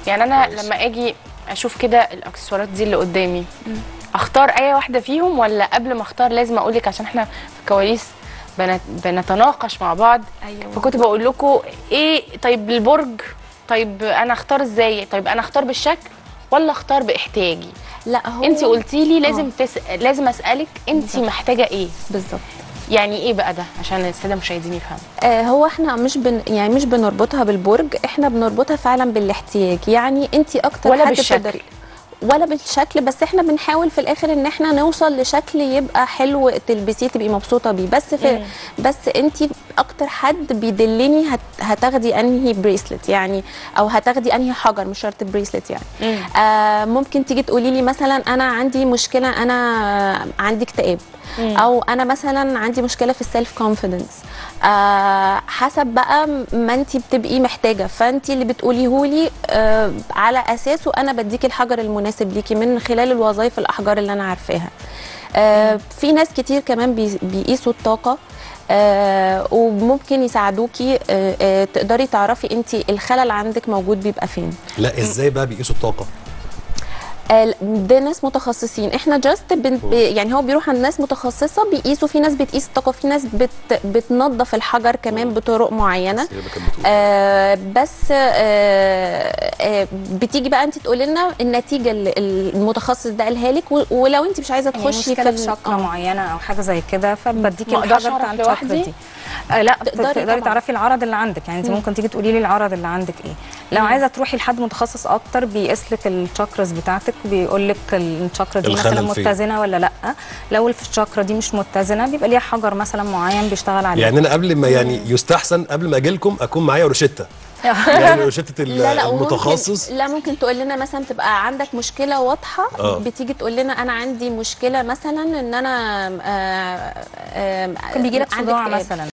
يعني انا كويس. لما اجي اشوف كده الاكسسوارات دي اللي قدامي اختار اي واحده فيهم ولا قبل ما اختار لازم اقول لك عشان احنا في الكواليس بنت... بنتناقش مع بعض ايوه فكنت بقول لكم ايه طيب البرج طيب انا اختار ازاي طيب انا اختار بالشكل ولا اختار باحتياجي لا هو انت قلتي لي لازم تس... لازم اسالك انت بالظبط. محتاجه ايه بالظبط يعني ايه بقى ده عشان الساده المشاهدين يفهموا آه، هو احنا مش بن يعني مش بنربطها بالبرج احنا بنربطها فعلا بالاحتياج يعني انت اكتر ولا حد بالشكل. تقدري- ولا بالشكل بس احنا بنحاول في الاخر ان احنا نوصل لشكل يبقى حلو تلبسيه تبقي مبسوطه بيه بس في مم. بس انت اكتر حد بيدلني هت هتاخدي انهي بريسلت يعني او هتاخدي انهي حجر مش شرط بريسلت يعني مم. آه ممكن تيجي تقولي لي مثلا انا عندي مشكله انا عندي اكتئاب مم. او انا مثلا عندي مشكله في السيلف كونفيدنس آه حسب بقى ما انت بتبقي محتاجه فانت اللي بتقوليه لي آه على اساسه انا بديكي الحجر المناسب ليكي من خلال الوظائف الاحجار اللي انا عارفاها آه في ناس كتير كمان بي- بيقيسوا الطاقه آه وممكن يساعدوكي آه آه تقدري تعرفي انت الخلل عندك موجود بيبقى فين لا ازاي بقى بيقيسوا الطاقه آه، ده ناس متخصصين احنا جاست بن... ب... يعني هو بيروح عند ناس متخصصه بيقيسوا في ناس بتقيس الطاقه في ناس بت... بتنظف الحجر كمان بطرق معينه هي اللي كانت بتقول. آه بس آه آه بتيجي بقى انت تقولي لنا النتيجه اللي المتخصص ده قالها لك و- ولو انت مش عايزه يعني تخشي مشكله في في ال- شاكرا آه. معينه او حاجه زي كده فبديكي ما أقدرش الحاجه بتاع أعرف الشاكرا لوحدي؟ دي آه لا تقدري تقدري, طبعاً. تعرفي العرض اللي عندك يعني انت ممكن تيجي تقولي لي العرض اللي عندك ايه لو عايزه تروحي لحد متخصص اكتر بيقيس لك الشاكراز بتاعتك وبيقول لك الشاكرا دي الخلل مثلا فين؟ متزنه ولا لا لو الشاكرا دي مش متزنه بيبقى ليها حجر مثلا معين بيشتغل عليه يعني انا قبل ما يعني يستحسن قبل ما اجي لكم اكون معايا روشته يعني روشته لا لا وممكن- المتخصص لا ممكن تقول لنا مثلا تبقى عندك مشكله واضحه آه. بتيجي تقول لنا انا عندي مشكله مثلا ان انا آه آه ممكن بيجي لك عندي صداع اكتئاب. مثلا